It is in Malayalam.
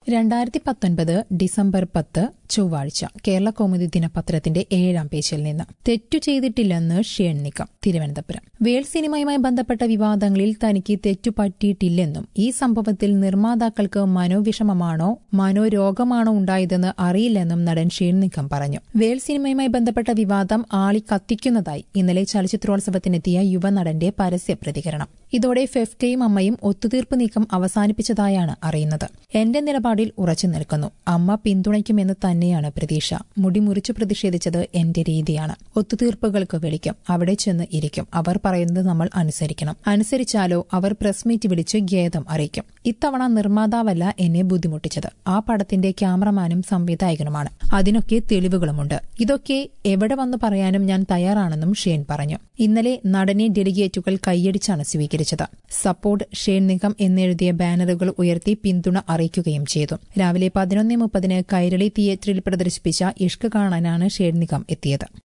രണ്ടായിരത്തി പത്തൊൻപത് ഡിസംബർ പത്ത് ചൊവ്വാഴ്ച കേരള കൗമുദി ദിനപത്രത്തിന്റെ ഏഴാം പേജിൽ നിന്ന് തെറ്റു ചെയ്തിട്ടില്ലെന്ന് ഷേൺ നിക്കം തിരുവനന്തപുരം വേൾ സിനിമയുമായി ബന്ധപ്പെട്ട വിവാദങ്ങളിൽ തനിക്ക് തെറ്റു പറ്റിയിട്ടില്ലെന്നും ഈ സംഭവത്തിൽ നിർമ്മാതാക്കൾക്ക് മനോവിഷമമാണോ മനോരോഗമാണോ ഉണ്ടായതെന്ന് അറിയില്ലെന്നും നടൻ ഷേൺ നിക്കം പറഞ്ഞു വേൾ സിനിമയുമായി ബന്ധപ്പെട്ട വിവാദം ആളി കത്തിക്കുന്നതായി ഇന്നലെ ചലച്ചിത്രോത്സവത്തിനെത്തിയ യുവനടന്റെ പരസ്യ പ്രതികരണം ഇതോടെ ഫെഫ്കയും അമ്മയും ഒത്തുതീർപ്പ് നീക്കം അവസാനിപ്പിച്ചതായാണ് അറിയുന്നത് എന്റെ നിലപാടിൽ ഉറച്ചു നിൽക്കുന്നു അമ്മ പിന്തുണയ്ക്കുമെന്ന് തന്നെയാണ് പ്രതീക്ഷ മുടി മുറിച്ചു പ്രതിഷേധിച്ചത് എന്റെ രീതിയാണ് ഒത്തുതീർപ്പുകൾക്ക് വിളിക്കും അവിടെ ചെന്ന് ഇരിക്കും അവർ പറയുന്നത് നമ്മൾ അനുസരിക്കണം അനുസരിച്ചാലോ അവർ പ്രസ് മീറ്റ് വിളിച്ച് ഖേദം അറിയിക്കും ഇത്തവണ നിർമ്മാതാവല്ല എന്നെ ബുദ്ധിമുട്ടിച്ചത് ആ പടത്തിന്റെ ക്യാമറമാനും സംവിധായകനുമാണ് അതിനൊക്കെ തെളിവുകളുമുണ്ട് ഇതൊക്കെ എവിടെ വന്ന് പറയാനും ഞാൻ തയ്യാറാണെന്നും ഷേൻ പറഞ്ഞു ഇന്നലെ നടനെ ഡെലിഗേറ്റുകൾ കൈയടിച്ചാണ് സ്വീകരിച്ചത് സപ്പോർട്ട് ഷേൻ നിഗം എന്നെഴുതിയ ബാനറുകൾ ഉയർത്തി പിന്തുണ അറിയിക്കുകയും ചെയ്തു രാവിലെ പതിനൊന്ന് മുപ്പതിന് കൈരളി തിയേറ്ററിൽ പ്രദർശിപ്പിച്ച ഇഷ്ക് കാണാനാണ് ഷേൻ നിഗം എത്തിയത്